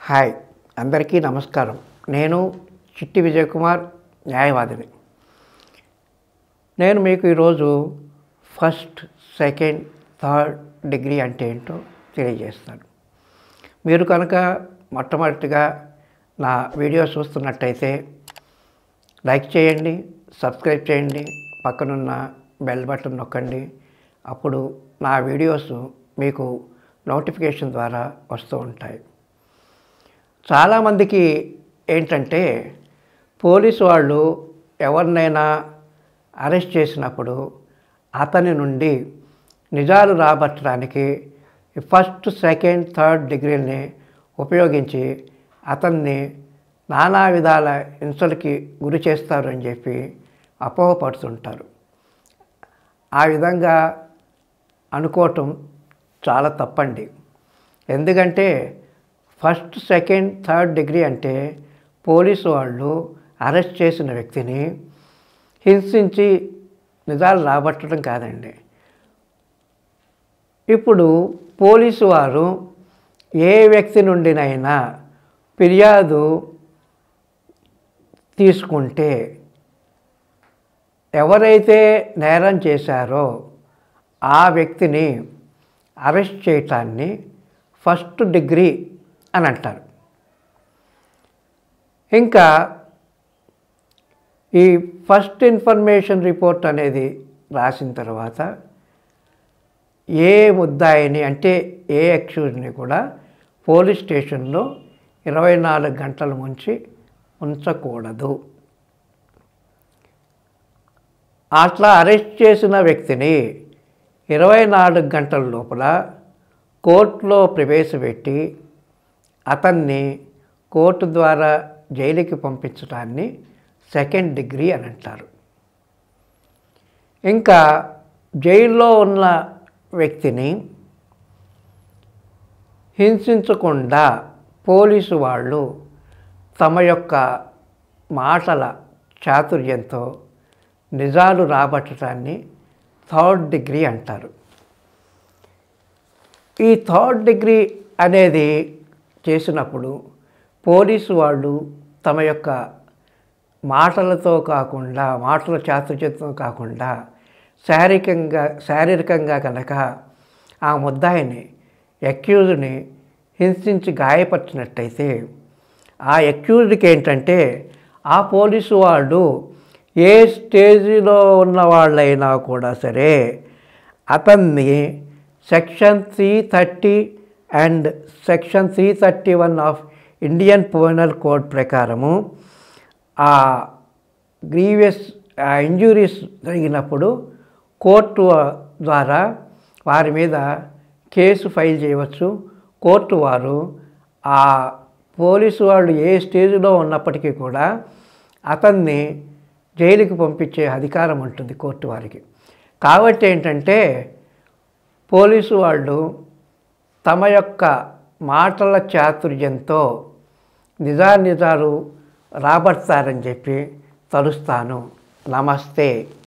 hi అందరికీ నమస్కారం నేను చిట్టి విజయ్ కుమార్ న్యాయవాదిని నేను మీకు ఈరోజు ఫస్ట్ సెకండ్ థర్డ్ డిగ్రీ అంటే ఏంటో తెలియజేస్తాను మీరు కనుక మొట్టమొదటిగా నా వీడియో చూస్తున్నట్టయితే లైక్ చేయండి సబ్స్క్రైబ్ చేయండి పక్కనున్న బెల్ బటన్ నొక్కండి అప్పుడు నా వీడియోస్ మీకు నోటిఫికేషన్ ద్వారా వస్తూ ఉంటాయి చాలామందికి ఏంటంటే పోలీసు వాళ్ళు ఎవరినైనా అరెస్ట్ చేసినప్పుడు అతని నుండి నిజాలు రాబట్టడానికి ఫస్ట్ సెకండ్ థర్డ్ డిగ్రీని ఉపయోగించి అతన్ని నానా విధాల హింసలకి గురి చేస్తారు అని చెప్పి అపోహపడుతుంటారు ఆ విధంగా అనుకోవటం చాలా తప్పండి ఎందుకంటే ఫస్ట్ సెకండ్ థర్డ్ డిగ్రీ అంటే పోలీసు వాళ్ళు అరెస్ట్ చేసిన వ్యక్తిని హింసించి నిజాలు రాబట్టడం కాదండి ఇప్పుడు పోలీసు వారు ఏ వ్యక్తి నుండినైనా ఫిర్యాదు తీసుకుంటే ఎవరైతే నేరం చేశారో ఆ వ్యక్తిని అరెస్ట్ చేయటాన్ని ఫస్ట్ డిగ్రీ అని అంటారు ఇంకా ఈ ఫస్ట్ ఇన్ఫర్మేషన్ రిపోర్ట్ అనేది రాసిన తర్వాత ఏ ముద్దాయిని అంటే ఏ అక్యూజ్ని కూడా పోలీస్ స్టేషన్లో ఇరవై నాలుగు గంటల ముంచి ఉంచకూడదు అట్లా అరెస్ట్ చేసిన వ్యక్తిని ఇరవై నాలుగు గంటల లోపల కోర్టులో ప్రవేశపెట్టి అతన్ని కోర్టు ద్వారా జైలుకి పంపించడాన్ని సెకండ్ డిగ్రీ అని అంటారు ఇంకా జైల్లో ఉన్న వ్యక్తిని హింసించకుండా పోలీసు వాళ్ళు తమ యొక్క మాటల చాతుర్యంతో నిజాలు రాబట్టడాన్ని థర్డ్ డిగ్రీ అంటారు ఈ థర్డ్ డిగ్రీ అనేది చేసినప్పుడు పోలీసు వాళ్ళు తమ యొక్క మాటలతో కాకుండా మాటల చాతుర్యంతో కాకుండా శారీరకంగా శారీరకంగా కనుక ఆ ముద్దాయిని అక్యూజ్ని హింసించి గాయపరిచినట్టయితే ఆ అక్యూజ్డ్కి ఏంటంటే ఆ పోలీసు వాళ్ళు ఏ స్టేజిలో ఉన్న వాళ్ళైనా కూడా సరే అతన్ని section three thirty and section three thirty one of Indian penal code ప్రకారము ఆ గ్రీవియస్ ఇంజురీస్ జరిగినప్పుడు కోర్టు ద్వారా వారి మీద కేసు ఫైల్ చేయవచ్చు కోర్టు వారు ఆ పోలీసు వాళ్ళు ఏ స్టేజ్లో ఉన్నప్పటికీ కూడా అతన్ని జైలుకి పంపించే అధికారం ఉంటుంది కోర్టు వారికి కాబట్టి ఏంటంటే పోలీసు వాళ్ళు తమ యొక్క మాటల చాతుర్యంతో నిజానిజాలు రాబడతారని చెప్పి తలుస్తాను నమస్తే